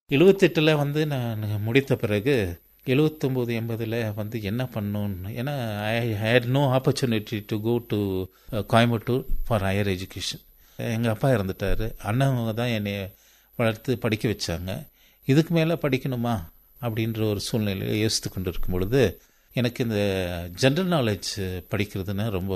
எழுபத்தெட்டில் வந்து நான் முடித்த பிறகு எழுபத்தொம்போது எண்பதில் வந்து என்ன பண்ணணும்னு ஏன்னா I had no opportunity to go to Coimbatore for higher education எங்கள் அப்பா இறந்துட்டார் அண்ணன் தான் என்னை வளர்த்து படிக்க வச்சாங்க இதுக்கு மேலே படிக்கணுமா அப்படின்ற ஒரு சூழ்நிலையை யோசித்து கொண்டு இருக்கும் பொழுது எனக்கு இந்த ஜென்ரல் நாலேஜ் படிக்கிறதுனா ரொம்ப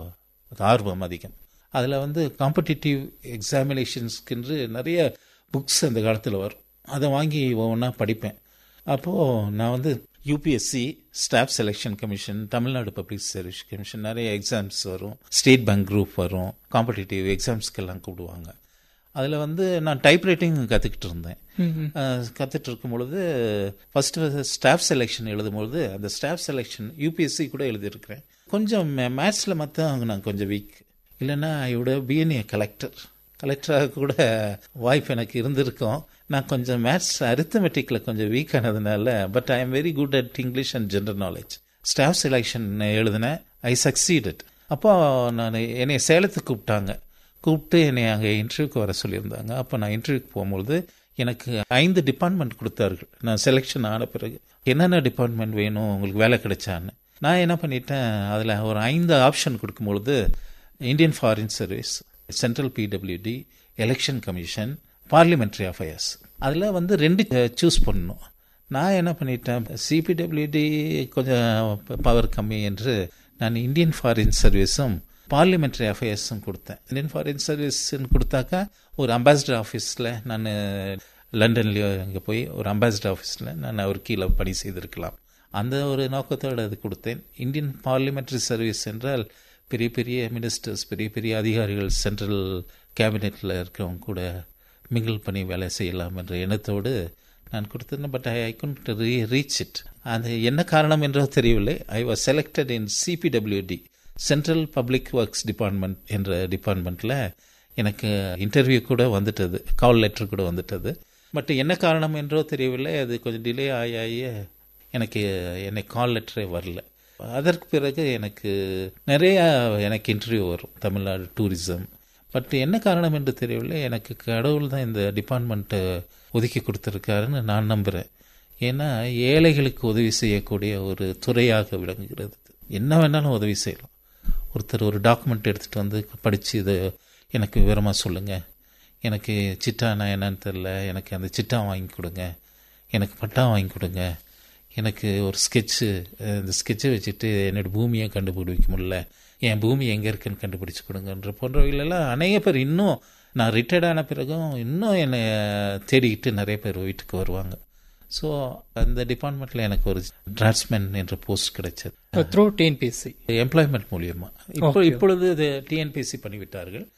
ஆர்வம் அதிகம் அதில் வந்து காம்படிட்டிவ் எக்ஸாமினேஷன்ஸ்க்கென்று நிறைய புக்ஸ் அந்த காலத்தில் வரும் அதை வாங்கி ஒவ்வொன்றா படிப்பேன் அப்போது நான் வந்து UPSC staff selection commission Tamil Nadu public service commission நிறைய எக்ஸாம்ஸ் வரும் ஸ்டேட் பேங்க் குரூப் வரும் காம்படிட்டிவ் எக்ஸாம்ஸ்க்கெல்லாம் கூப்பிடுவாங்க அதில் வந்து நான் டைப் ரைட்டிங் கற்றுக்கிட்டு இருந்தேன் கற்றுட்டு இருக்கும் பொழுது ஃபஸ்ட்டு ஸ்டாஃப் செலெக்ஷன் எழுதும்பொழுது அந்த ஸ்டாஃப் செலெக்ஷன் யூபிஎஸ்சி கூட எழுதியிருக்கிறேன் கொஞ்சம் மேத்ஸில் மட்டும் நான் கொஞ்சம் வீக் இல்லைன்னா ஐயோட பிஎன்ஏ கலெக்டர் கலெக்டராக கூட வாய்ப்பு எனக்கு இருந்திருக்கும் நான் கொஞ்சம் மேத்ஸ் அரித்தமெட்டிக்கில் கொஞ்சம் வீக் ஆனதுனால but I am very good at English and general knowledge staff selection எழுதினேன் ஐ சக்சீடட் அப்போ நான் என்னை சேலத்துக்கு கூப்பிட்டாங்க கூப்பிட்டு என்னை அங்கே இன்டர்வியூக்கு வர சொல்லியிருந்தாங்க அப்போ நான் இன்டர்வியூக்கு போகும்பொழுது எனக்கு ஐந்து டிபார்ட்மெண்ட் கொடுத்தார்கள் நான் செலெக்ஷன் ஆன பிறகு என்னென்ன டிபார்ட்மெண்ட் வேணும் உங்களுக்கு வேலை கிடைச்சான்னு நான் என்ன பண்ணிட்டேன் அதில் ஒரு ஐந்து ஆப்ஷன் கொடுக்கும்பொழுது Indian foreign service central PWD election commission parliamentary affairs அதில் வந்து ரெண்டு சூஸ் பண்ணணும் நான் என்ன பண்ணிட்டேன் சிபிடபிள்யூடி கொஞ்சம் பவர் கம்மி என்று நான் இந்தியன் ஃபாரின் சர்வீஸும் பார்லிமெண்ட்ரி அஃபேர்ஸும் கொடுத்தேன் இந்தியன் ஃபாரின் சர்வீஸ்ன்னு கொடுத்தாக்கா ஒரு அம்பாசிடர் ஆஃபீஸில் நான் லண்டன்லேயோ அங்கே போய் ஒரு அம்பாசிடர் ஆஃபீஸில் நான் அவர் கீழே பணி செய்திருக்கலாம் அந்த ஒரு நோக்கத்தோடு அது கொடுத்தேன் இந்தியன் பார்லிமெண்ட்ரி சர்வீஸ் என்றால் பெரிய பெரிய மினிஸ்டர்ஸ் பெரிய பெரிய அதிகாரிகள் சென்ட்ரல் கேபினெட்டில் இருக்கிறவங்க கூட மிங்கிள் பண்ணி வேலை செய்யலாம் என்ற எண்ணத்தோடு நான் கொடுத்தேன் பட் ஐ ஐ குண்ட் ரீ ரீச் இட் அது என்ன காரணம் என்றோ தெரியவில்லை I was selected in CPWD central public works department என்ற டிபார்ட்மெண்ட்டில் எனக்கு இன்டர்வியூ கூட வந்துட்டது கால் லெட்டர் கூட வந்துட்டது பட் என்ன காரணம் என்றோ தெரியவில்லை அது கொஞ்சம் டிலே ஆகி ஆகி எனக்கு என்னை கால் லெட்டரே வரல அதற்கு பிறகு எனக்கு நிறைய எனக்கு இன்டர்வியூ வரும் தமிழ்நாடு டூரிசம் பட் என்ன காரணம் என்று தெரியவில்லை எனக்கு கடவுள் தான் இந்த டிபார்ட்மெண்ட்டை ஒதுக்கி கொடுத்துருக்காருன்னு நான் நம்புகிறேன் ஏன்னா ஏழைகளுக்கு உதவி செய்யக்கூடிய ஒரு துறையாக விளங்குகிறது என்ன வேணாலும் உதவி செய்யலாம் ஒருத்தர் ஒரு டாக்குமெண்ட் எடுத்துகிட்டு வந்து படித்து இதை எனக்கு விவரமாக சொல்லுங்கள் எனக்கு சிட்டானா என்னன்னு தெரில எனக்கு அந்த சிட்டா வாங்கி கொடுங்க எனக்கு பட்டா வாங்கி கொடுங்க எனக்கு ஒரு ஸ்கெட்சு இந்த ஸ்கெட்சை வச்சுட்டு என்னோடய பூமியை கண்டுபிடிக்க முடியல என் பூமி எங்கே இருக்குன்னு கண்டுபிடிச்சு கொடுங்கன்ற போன்றவைகளெல்லாம் அநேக பேர் இன்னும் நான் ரிட்டையர்ட் ஆன பிறகும் இன்னும் என்னை தேடிக்கிட்டு நிறைய பேர் வீட்டுக்கு வருவாங்க ஸோ அந்த டிபார்ட்மெண்ட்டில் எனக்கு ஒரு டிராட்ஸ்மேன் என்ற போஸ்ட் கிடைச்சது த்ரூ டிஎன்பிஎஸ்சி எம்ப்ளாய்மெண்ட் மூலியமாக இப்போ இப்பொழுது இது டிஎன்பிஎஸ்சி பண்ணிவிட்டார்கள்